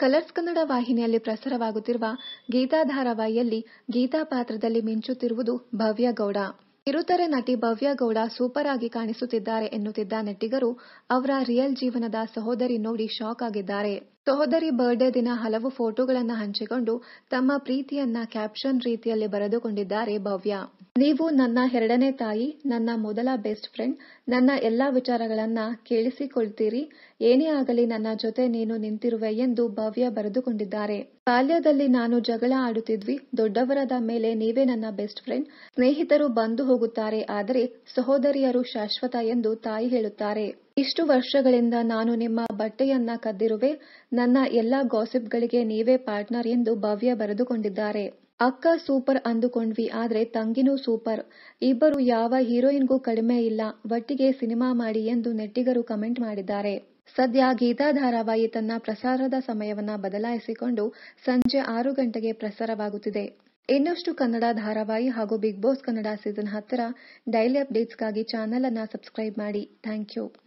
colours Kannada ವಾಹಿನಿಯಲ್ಲಿ ಪ್ರಸಾರವಾಗುತ್ತಿರುವ ಗೀತಾ ಧಾರಾವಾಹಿಯಲ್ಲಿ ಗೀತಾ ಪಾತ್ರದಲ್ಲಿ ಮಿಂಚುತ್ತಿರುವುದು ಭವ್ಯ ಗೌಡ ಕಿರುತೆರೆ ನಟಿ ಭವ್ಯ ಗೌಡ ಸೂಪರ್ ಆಗಿ ಕಾಣಿಸುತ್ತಿದ್ದಾರೆ ಎನ್ನುತ್ತಿದ್ದ ನೆಟ್ಟಿಗರು ಅವರ ರಿಯಲ್ ಜೀವನದ ಸಹೋದರಿ ನೋಡಿ ಶಾಕ್ ಆಗಿದ್ದಾರೆ ಸಹೋದರಿ ಬರ್ಡೇ ದಿನ ಹಲವು ಫೋಟೋಗಳನ್ನ ಹಂಚಿಕೊಂಡು ತಮ್ಮ ಪ್ರೀತಿಯನ್ನ ಕ್ಯಾಪ್ಷನ್ ರೀತಿಯಲ್ಲಿ ಬರೆದುಕೊಂಡಿದ್ದಾರೆ ಭವ್ಯ ನೀವು ನನ್ನ ಎರಡನೇ ತಾಯಿ ನನ್ನ ಮೊದಲ ಬೆಸ್ಟ್ ಫ್ರೆಂಡ್ ನನ್ನ ಎಲ್ಲಾ ವಿಚಾರಗಳನ್ನ ಕೇಳಿಸಿಕೊಳ್ತೀರಿ ಏನೇ ಆಗಲಿ ನನ್ನ ಜೊತೆ ನೀನು ನಿಂತಿರುವೆ ಎಂದು ಭವ್ಯ ಬರೆದುಕೊಂಡಿದ್ದಾರೆ ಬಾಲ್ಯದಲ್ಲಿ ನಾನು ಜಗಳ ಆಡುತ್ತಿದ್ವಿ ದೊಡ್ಡವರಾದ ಮೇಲೆ ನೀವೇ ನನ್ನ ಬೆಸ್ಟ್ ಫ್ರೆಂಡ್ ಸ್ನೇಹಿತರು ಬಂದು ಹೋಗುತ್ತಾರೆ ಆದರೆ ಸಹೋದರಿಯರು ಶಾಶ್ವತ ಎಂದು ತಾಯಿ ಹೇಳುತ್ತಾರೆ ಇಷ್ಟು ವರ್ಷಗಳಿಂದ ನಾನು ನಿಮ್ಮ ಬಟ್ಟೆಯನ್ನ ಕದ್ದಿರುವೆ ನನ್ನ ಎಲ್ಲಾ ಗಾಸಿಪ್ಗಳಿಗೆ ನೀವೇ ಪಾರ್ಟ್ನರ್ ಎಂದು ಭವ್ಯ ಬರೆದುಕೊಂಡಿದ್ದಾರೆ ಅಕ್ಕ ಸೂಪರ್ ಅಂದುಕೊಂಡ್ವಿ ಆದ್ರೆ ತಂಗಿನೂ ಸೂಪರ್ ಇಬ್ಬರು ಯಾವ ಹೀರೋಯಿನ್ಗೂ ಕಡಿಮೆ ಇಲ್ಲ ಒಟ್ಟಿಗೆ ಸಿನಿಮಾ ಮಾಡಿ ಎಂದು ನೆಟ್ಟಿಗರು ಕಮೆಂಟ್ ಮಾಡಿದ್ದಾರೆ ಸದ್ಯ ಗೀತಾ ಧಾರಾವಾಹಿ ತನ್ನ ಪ್ರಸಾರದ ಸಮಯವನ್ನ ಬದಲಾಯಿಸಿಕೊಂಡು ಸಂಜೆ ಆರು ಗಂಟೆಗೆ ಪ್ರಸಾರವಾಗುತ್ತಿದೆ ಇನ್ನಷ್ಟು ಕನ್ನಡ ಧಾರಾವಾಹಿ ಹಾಗೂ ಬಿಗ್ ಬಾಸ್ ಕನ್ನಡ ಸೀಸನ್ ಹತ್ತರ ಡೈಲಿ ಅಪ್ಡೇಟ್ಸ್ಗಾಗಿ ಚಾನೆಲ್ ಅನ್ನ ಸಬ್ಸ್ಕ್ರೈಬ್ ಮಾಡಿ ಥ್ಯಾಂಕ್ ಯು